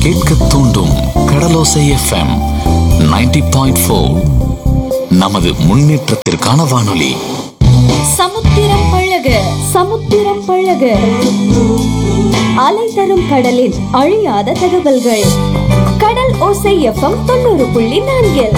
கேட்க தூண்டும் கடலோசை FM 90.4 point நமது முன்னேற்றத்திற்கான வானொலி சமுத்திரம் பழக சமுத்திரம் பழக அலை தரும் கடலின் அழியாத தகவல்கள் கடல் ஓசை எஃப்எம் தொண்ணூறு புள்ளி நான்கில்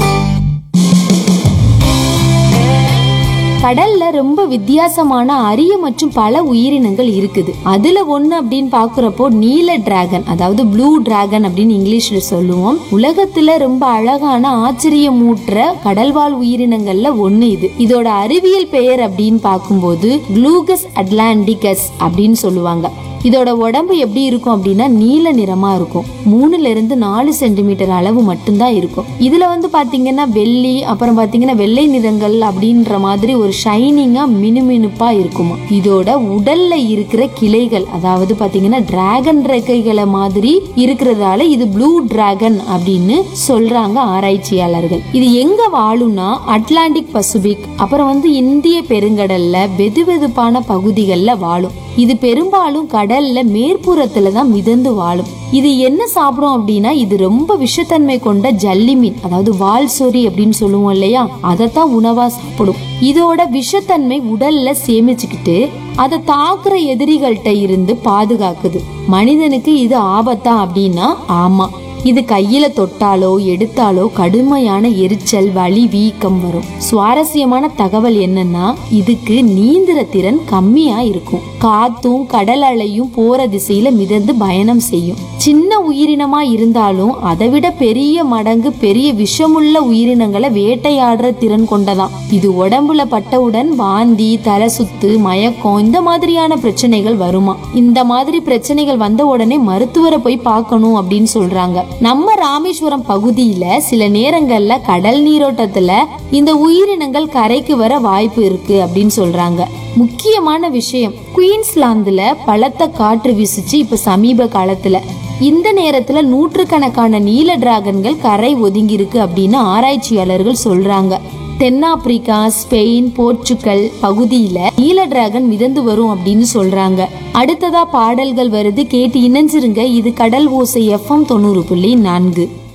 கடல்ல ரொம்ப வித்தியாசமான அரிய மற்றும் பல உயிரினங்கள் இருக்குது அதுல ஒண்ணு அப்படின்னு பாக்குறப்போ நீல டிராகன் அதாவது ப்ளூ டிராகன் அப்படின்னு இங்கிலீஷ்ல சொல்லுவோம் உலகத்துல ரொம்ப அழகான ஆச்சரியமூட்டுற கடல்வாழ் உயிரினங்கள்ல ஒண்ணு இது இதோட அறிவியல் பெயர் அப்படின்னு பார்க்கும்போது க்ளூகஸ் அட்லாண்டிகஸ் அப்படின்னு சொல்லுவாங்க இதோட உடம்பு எப்படி இருக்கும் அப்படின்னா நீல நிறமா இருக்கும் மூணுல இருந்து நாலு சென்டிமீட்டர் அளவு மட்டும்தான் இருக்கும் இதுல வந்து பாத்தீங்கன்னா வெள்ளி அப்புறம் பாத்தீங்கன்னா வெள்ளை நிறங்கள் அப்படின்ற மாதிரி ஒரு ஷைனிங்கா மினுமினுப்பா இருக்குமா இதோட உடல்ல இருக்கிற கிளைகள் அதாவது பாத்தீங்கன்னா டிராகன் ரெக்கைகளை மாதிரி இருக்கிறதால இது ப்ளூ டிராகன் அப்படின்னு சொல்றாங்க ஆராய்ச்சியாளர்கள் இது எங்க வாழும்னா அட்லாண்டிக் பசிபிக் அப்புறம் வந்து இந்திய பெருங்கடல்ல வெதுவெதுப்பான பகுதிகளில் வாழும் இது பெரும்பாலும் கடல்ல மேற்புறத்துல தான் மிதந்து வாழும் இது என்ன சாப்பிடும் அப்படின்னா இது ரொம்ப விஷத்தன்மை கொண்ட ஜல்லி மீன் அதாவது வால் சொறி அப்படின்னு சொல்லுவோம் இல்லையா அதைத்தான் உணவா சாப்பிடும் இதோட விஷத்தன்மை உடல்ல சேமிச்சுக்கிட்டு அதை தாக்குற எதிரிகள்கிட்ட இருந்து பாதுகாக்குது மனிதனுக்கு இது ஆபத்தா அப்படின்னா ஆமா இது கையில தொட்டாலோ எடுத்தாலோ கடுமையான எரிச்சல் வலி வீக்கம் வரும் சுவாரஸ்யமான தகவல் என்னன்னா இதுக்கு நீந்திர திறன் கம்மியா இருக்கும் காத்தும் கடல் அலையும் போற திசையில மிதந்து பயணம் செய்யும் சின்ன உயிரினமா இருந்தாலும் அதை விட பெரிய மடங்கு பெரிய விஷமுள்ள உயிரினங்களை வேட்டையாடுற திறன் கொண்டதாம் இது உடம்புல பட்டவுடன் வாந்தி தலை சுத்து மயக்கம் இந்த மாதிரியான பிரச்சனைகள் வருமா இந்த மாதிரி பிரச்சனைகள் வந்த உடனே மருத்துவரை போய் பார்க்கணும் அப்படின்னு சொல்றாங்க நம்ம ராமேஸ்வரம் பகுதியில சில நேரங்கள்ல கடல் நீரோட்டத்துல இந்த உயிரினங்கள் கரைக்கு வர வாய்ப்பு இருக்கு அப்படின்னு சொல்றாங்க முக்கியமான விஷயம் குயின்ஸ்லாந்துல பலத்த காற்று வீசுச்சு இப்ப சமீப காலத்துல இந்த நேரத்துல நூற்றுக்கணக்கான நீல டிராகன்கள் கரை ஒதுங்கி இருக்கு அப்படின்னு ஆராய்ச்சியாளர்கள் சொல்றாங்க தென்னாப்பிரிக்கா ஸ்பெயின் போர்ச்சுகல் பகுதியில நீல டிராகன் மிதந்து வரும் அப்படின்னு சொல்றாங்க அடுத்ததா பாடல்கள் வருது கேட்டு இணைஞ்சிருங்க இது கடல் ஓசை எஃப்எம் தொண்ணூறு புள்ளி நான்கு